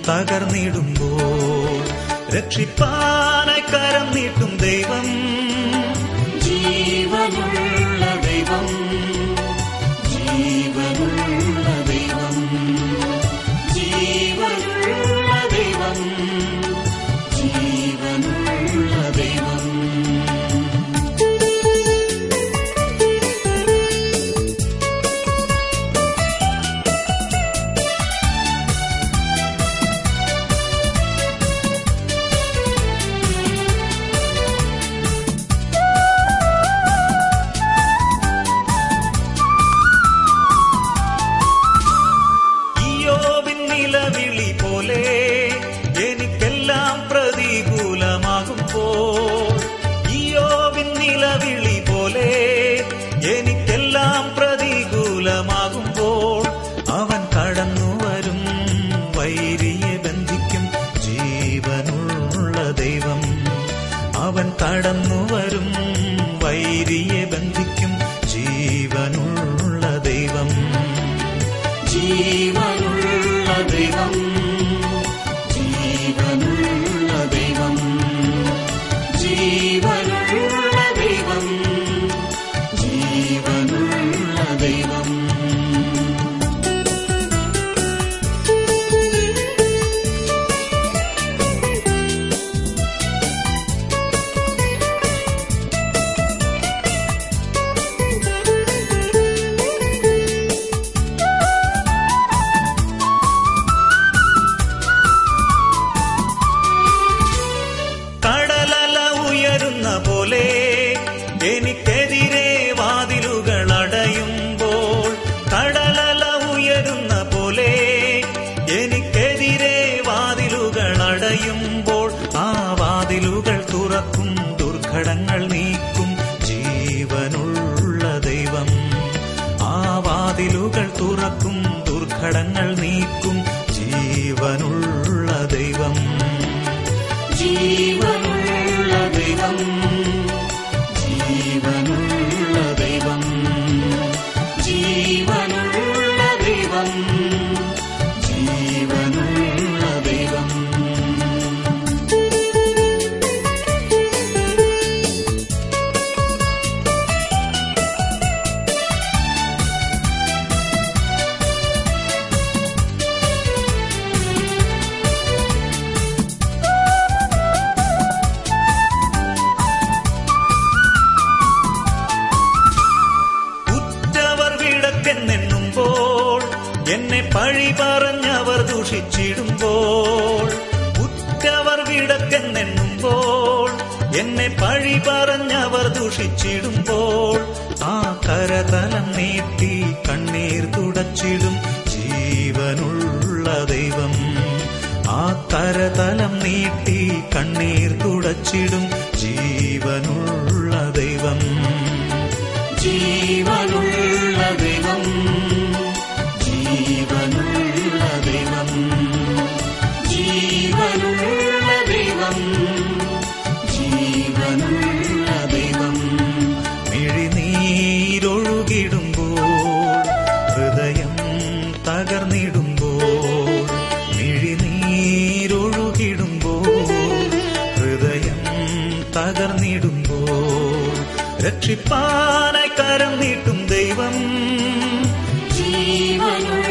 തകർന്നിടുമ്പോൾ രക്ഷിപ്പാനായി കരം നീട്ടും ദൈവം ജീവനുള്ള ദൈവം ജീവനുള്ള ദൈവം ജീവനുള്ള ദൈവം ജീവനുള്ള ദൈവം ഇയ്യോബിൻ നിലവിളി പോലെ എനിക്കെല്ലാം പ്രതികൂലമാകുമ്പോൾ ഇയ്യോബിൻ നിലവിളി പോലെ എനിക്കെല്ലാം പ്രതികൂലമാകുമ്പോൾ അവൻ കടന്നു വരും വൈരിയെ ബന്ധിക്കും ജീവനുള്ള ദൈവം അവൻ കടന്നു വരും വൈരിയെ ബന്ധിക്കും ജീവനുള്ള ദൈവം ജീവനുള്ള ദൈവം ജീവനുള്ള ദൈവം ജീവനുള്ള ദൈവം ജീവനുള്ള ദൈവം കടലല ഉയരുന്ന പോലെ എനിക്കെതിരെ വാതിലുകൾ അടയുമ്പോൾ കടലല ഉയരുന്ന പോലെ എനിക്കെതിരെ വാതിലുകൾ അടയുമ്പോൾ ആ വാതിലുകൾ തുറക്കും ദുർഘടങ്ങൾ നീക്കും ജീവനുള്ള ദൈവം ആ വാതിലുകൾ തുറക്കും ദുർഘടങ്ങൾ നീക്കും ജീവനുള്ള ദൈവം ജീവനുള്ള ദൈവം ജീവനുള്ള ദൈവം ജീവനുള്ള ദൈവം ജീവനുള്ള ദൈവം ഉറ്റവർ വിടക്കെന്നെണ്ണുമ്പോൾ എന്നെ പഴി പറഞ്ഞവർ ദൂഷിച്ചിടുമ്പോൾ ഉറ്റവർ വിടക്കെന്നെണ്ണുമ്പോൾ എന്നെ പഴി പറഞ്ഞവർ ദൂഷിച്ചിടുമ്പോൾ ആ കരതലം നീട്ടി കണ്ണീർ തുടച്ചിടും ജീവനുള്ള ദൈവം ആ കരതലം നീട്ടി കണ്ണീർ തുടച്ചിടും ജീവനുള്ള ദൈവം ജീവനുള്ള ദൈവം ജീവനുള്ള ദൈവം ജീവനുള്ള ദൈവം ജീവനുള്ള ദൈവം മിഴിനീരൊഴുകിടുമ്പോൾ ഹൃദയം തകർന്നിടുമ്പോൾ മിഴിനീരൊഴുകിടുമ്പോൾ ഹൃദയം തകർന്നിടുമ്പോൾ രക്ഷിപ്പാനായി കരം നീട്ടും ദൈവം ജീവനുള്ള